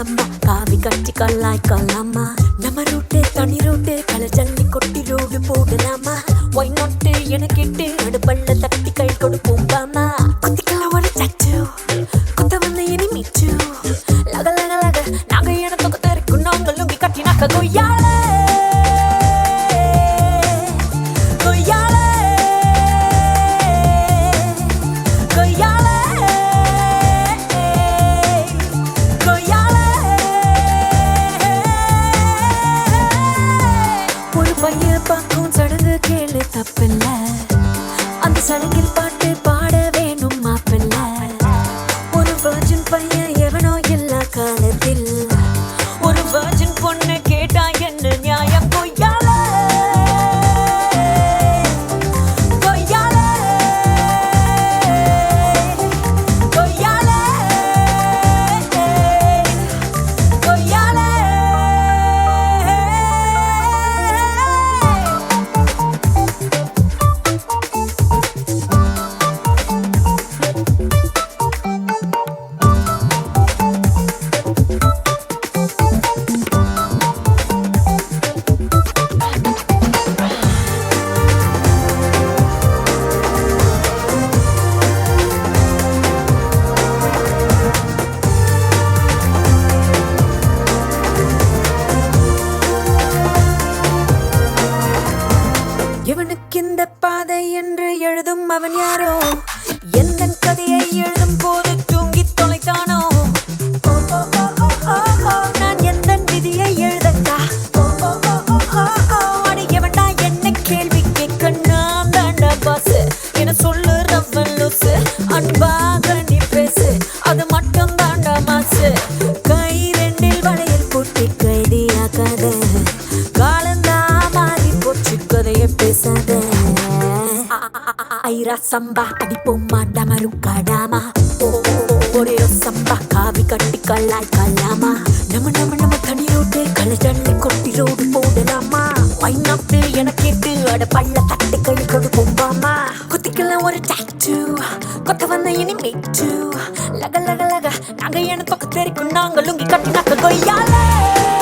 சம்பா காவி கட்டி கல்லாய் கல்லாமா நம்ம ரூட்டு தனி ரூட்டு களை ஜல்லி கொட்டி ரோடு போடலாமா ஒய் நோட்டு என கேட்டு அடுப்பள்ள தட்டி கை கொடுப்போம் பாமா குத்திக்கல ஒரு சச்சு குத்த வந்த இனி மிச்சு லக லக லக நாங்க என தொக்க தெரிக்கும் நாங்கள் லுங்கி கட்டினாக்க கொய்யாலே கொய்யாலே கொய்யாலே கொய்யாலே ஒரு பைய பார்க்கும் சடங்கு கேளு தப்பில்ல அந்த சடங்கில் பாட்டு பாட வேணும் மாப்பில்ல ஒரு virgin பையன் எவனோ இல்ல காலத்தில் ஒரு virgin பொண்ணு கேட்டா என்ன நியாயம் கொய்யாலே கொய்யாலே கொய்யாலே கொய்யாலே இவனுக்கு இந்த பாதை என்று எழுதும் அவன் யாரோ எந்த கதையை எழுதும் போது தூங்கி தொலைத்தானோ ஓ, ஓ, ஓ, ஓ, ஓ, ஓ, நான் எந்த விதியை எழுதட்டா ஓ, ஓ, ஓ, ஓ, ஓ, ஓ, அடி எவன்டா என்ன கேள்வி கேட்க நான் தாண்டா பாஸ் என சொல்லு ரவன் லூசு அன்பாக நீ பேசு அது மட்டும் தாண்டா மாசு கை ரெண்டில் வளையல் போட்டு கைதியாக்காத காலந்தா மாறி போச்சு கதைய பேசாத ஐரா சம்பா அடிப்போம்மா டமரும் காடாமா ஓ, ஓ, ஓ, ஒரே ஒரு சம்பா காவி கட்டி கல்லாய் கல்லாமா நம்ம நம்ம நம்ம தனி ரோட்டு களை ஜல்லி கொட்டி ரோடு போடலாமா வைநாட்டு என கேட்டு அட பள்ள தட்டு கை கொடுப்போம் பாமா குத்திக்கலாம் ஒரு டாக்டூ கொத்த வந்த இனி மீட்டு லக லக லக நாங்க என தொக்க தெரிக்கும் நாங்க லுங்கி கட்டினாக்க கொய்யாலே